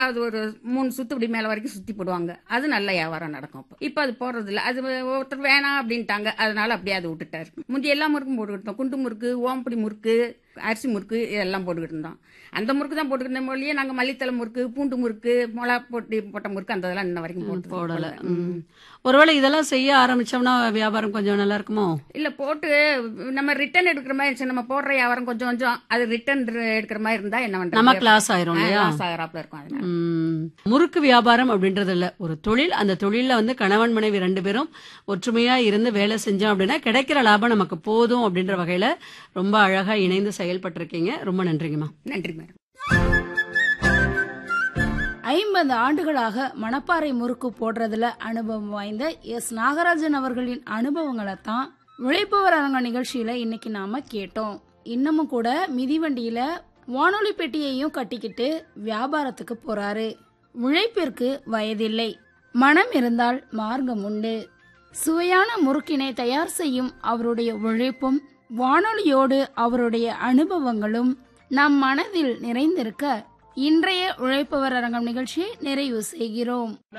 அது ஒரு மூணு சுத்து இப்படி மேல வரைக்கும் சுத்தி போடுவாங்க அது நல்ல வியாபாரம் நடக்கும் இப்போ இப்போ அது போடுறது இல்ல அது ஒருத்தர் வேணாம் அப்படின்ட்டாங்க அதனால அப்படியே அது விட்டுட்டாரு முந்தி எல்லா முறுக்கும் போட்டுக்கிட்டு இருந்தோம் குண்டு முறுக்கு ஓம்புடி முறுக்கு அரிசி முறுக்கு இதெல்லாம் போட்டுக்கிட்டு இருந்தோம் அந்த முறுக்கு தான் போட்டுக்கிட்டு இருந்த மொழியே நாங்க மல்லித்தலை முறுக்கு பூண்டு முறுக்கு மிளகா போட்டு போட்ட முறுக்கு அந்த இதெல்லாம் இன்ன வரைக்கும் போட்டு போடல ம். ஒருவேளை இதெல்லாம் செய்ய ஆரம்பிச்சோம்னா வியாபாரம் கொஞ்சம் நல்லா இருக்குமோ இல்ல போட்டு நம்ம ரிட்டர்ன் எடுக்கிற மாதிரி இருந்துச்சு நம்ம போடுற வியாபாரம் கொஞ்சம் கொஞ்சம் அது ரிட்டர்ன் எடுக்கிற மாதிரி இருந்தா என்ன பண்றது நமக்கு லாஸ் ஆயிரும் இல்லையா லாஸ் ஆகிறாப்புல இருக்கும் அதனால ம். முறுக்கு வியாபாரம் அப்படின்றது இல்ல ஒரு தொழில் அந்த தொழில்ல வந்து கணவன் மனைவி ரெண்டு பேரும் ஒற்றுமையா இருந்து வேலை செஞ்சோம் அப்படின்னா கிடைக்கிற லாபம் நமக்கு போதும் அப்படின்ற வகையில ரொம்ப அழகா இணைந்து செயல்பட்டிருக்கீங்க ரொம்ப நன்றிங்கம்மா நன்றி மேடம் ஐம்பது ஆண்டுகளாக மணப்பாறை முறுக்கு போடுறதுல அனுபவம் வாய்ந்த எஸ் நாகராஜன் அவர்களின் அனுபவங்களை தான் உழைப்பவர் அரங்க நிகழ்ச்சியில இன்னைக்கு நாம கேட்டோம் இன்னமும் கூட மிதிவண்டியில வானொலி பெட்டியையும் கட்டிக்கிட்டு வியாபாரத்துக்கு போறாரு உழைப்பிற்கு வயதில்லை மனம் இருந்தால் மார்க்கம் உண்டு சுவையான முறுக்கினை தயார் செய்யும் அவருடைய உழைப்பும் வானொலியோடு அவருடைய அனுபவங்களும் நம் மனதில் நிறைந்திருக்க இன்றைய உழைப்பவர் அரங்கம் நிகழ்ச்சியை நிறைவு செய்கிறோம்